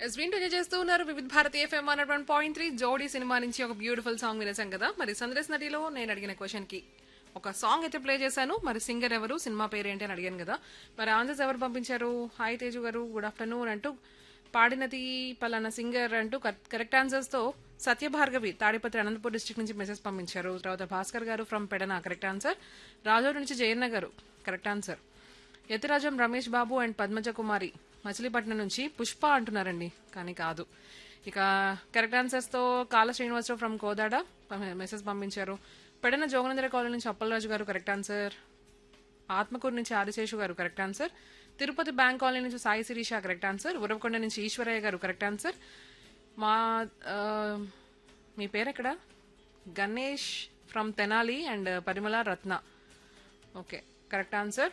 yes వింటూ చేస్తూ ఉన్నారు Vividh Bharati FM one one point three Jodi సినిమా నుంచి ఒక బ్యూటిఫుల్ సాంగ్ వినేసాం కదా మరి సందేశ్ నటిలో నేను అడిగిన క్వశ్చన్ కి ఒక సాంగ్ అయితే ప్లే చేశాను మరి సింగర్ ఎవరు సినిమా పేరు ఏంటి అని అడిగాను కదా మరి ఆన్సర్స్ ఎవరు పంపించారు హాయ్ తేజు గారు గుడ్ ఆఫ్టర్నూన్ అంటూ పాడినది పలానా సింగర్ అంటూ కరెక్ట్ ఆన్సర్స్ తో సత్యభార్గవి తాడిపత్రి అనంతపూర్ డిస్ట్రిక్ట్ నుంచి మెసేజ్ పంపించారు తర్వాత భాస్కర్ గారు from Pedana correct answer Rajodu నుంచి జయన్న గారు correct answer Yathirajam Ramesh Babu and Padmaja Kumari Machilipatnam నుంచి పుష్ప అంటున్నారండి కానీ కాదు ఇక కరెక్ట్ ఆన్సర్స్ తో కాల శ్రీనివాసరావు ఫ్రమ్ కోదాడ ప- మెసేజ్ పంపించారు పెడన జోగనందర కాలనీ నుంచి అప్పలరాజు గారు కరెక్ట్ ఆన్సర్ ఆత్మకూరు నుంచి ఆదిశేషు గారు correct answer Tirupati bank colony నుంచి సాయి శిరీష కరెక్ట్ ఆన్సర్ ఉరవకొండ నుంచి ఈశ్వరయ్య గారు కరెక్ట్ ఆన్సర్ మా ఆ, మీ పేరు ఎక్కడ Ganesh from Tenali and Parimala Ratna okay correct answer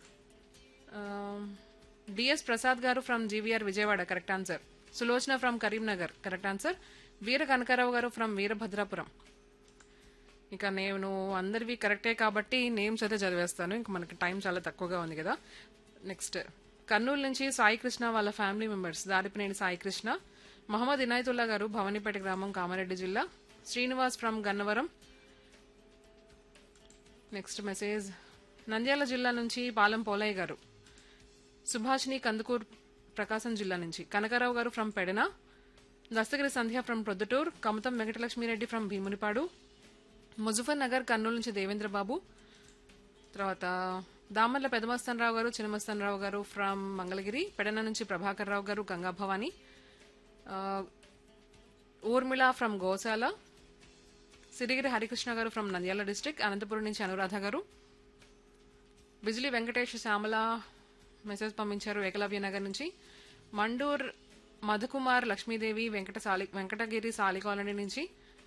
DS Prasad గారు from GVR Vijayawada correct answer Sulochana from Karimnagar correct answer Veera Kanaka Rao గారు ఫ్రమ్ వీరభద్రాపురం ఇక నేను అందరివి కరెక్టే కాబట్టి నేమ్స్ అయితే చదివేస్తాను ఇంక మనకి టైం చాలా తక్కువగా ఉంది కదా నెక్స్ట్ కర్నూలు నుంచి సాయి కృష్ణ వాళ్ళ ఫ్యామిలీ మెంబర్స్ దారిపినేని సాయి కృష్ణ మహమ్మద్ ఇనాయతుల్లా గారు భవానీపేట గ్రామం కామారెడ్డి జిల్లా Srinivas from Gannavaram next message Nandyal జిల్లా నుంచి పాలెం పోలయ్య గారు సుభాషిని కందుకూర్ ప్రకాశం జిల్లా నుంచి కనకారావు గారు from Pedana Dastagiri Sandhya from Proddatur Kamatam Venkatalakshmi Reddy from Bheemunipadu Muzaffar Nagar Kurnool నుంచి దేవేంద్ర బాబు తర్వాత దామర్ల పెదమస్తానరావు గారు చిన్నమస్తానరావు గారు ఫ్రమ్ మంగళగిరి పెడన నుంచి ప్రభాకర్ రావు గారు గంగా భవాని ఆ, ఊర్మిళ ఫ్రమ్ గోశాల సిరిగిరి హరికృష్ణ గారు ఫ్రమ్ నంద్యాల డిస్టిక్ అనంతపురం నుంచి అనురాధ గారు బిజిలీ వెంకటేష్ శ్యామల మెసేజ్ పంపించారు ఏకలవ్య నగర్ నుంచి మండూర్ మధుకుమార్ లక్ష్మీదేవి వెంకట సాలి వెంకటగిరి సాలి కాలనీ నుంచి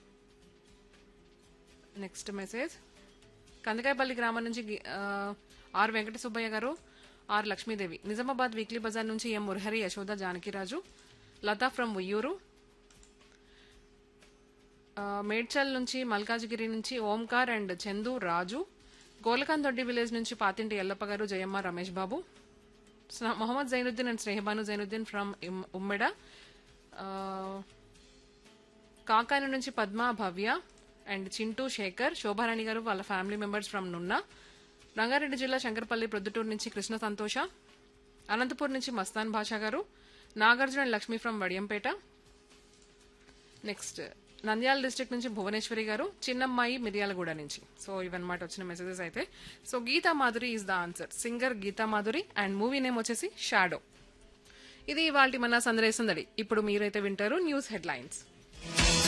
నెక్స్ట్ మెసేజ్ కందకాయపల్లి గ్రామం నుంచి గి- ఆ, ఆర్ వెంకట సుబ్బయ్య గారు R Lakshmidevi Nizamabad weekly bazaar నుంచి ఎం మురహరి యశోద జానకిరాజు లతా ఫ్రమ్ ఉయ్యూరు ఆ, మేడ్చల్ నుంచి మల్కాజ్గిరి నుంచి ఓంకార్ అండ్ చందు రాజు గోలకాందొడ్డి విలేజ్ నుంచి పాతింటి ఎల్లప్ప గారు జయమ్మ రమేష్ బాబు స్న- మొహమ్మద్ జైనుద్దీన్ అండ్ స్నేహబాను జైనుద్దీన్ ఫ్రమ్ ఇమ్- ఉమ్మెడ ఆ, కాకాని నుంచి పద్మ భవ్య అండ్ చింటూ శేఖర్ శోభారాణి గారు వాళ్ళ family members from Nunna Rangareddy జిల్లా శంకరపల్లి ప్రొద్దుటూరు నుంచి కృష్ణ సంతోష అనంతపూర్ నుంచి మస్తాన్ భాషా గారు Nagarjuna and Lakshmi from Vadiyampeta next Nandyal district నుంచి భువనేశ్వరి గారు చిన్నమ్మాయి మిర్యాలగూడ నుంచి సో ఇవన్నమాట వచ్చిన మెసేజెస్ అయితే so Geetha Madhuri is the answer singer Geetha Madhuri and movie name వచ్చేసి షాడో ఇది ఇవాళ మన సందేశం దడి ఇప్పుడు మీరైతే వింటారు న్యూస్ హెడ్లైన్స్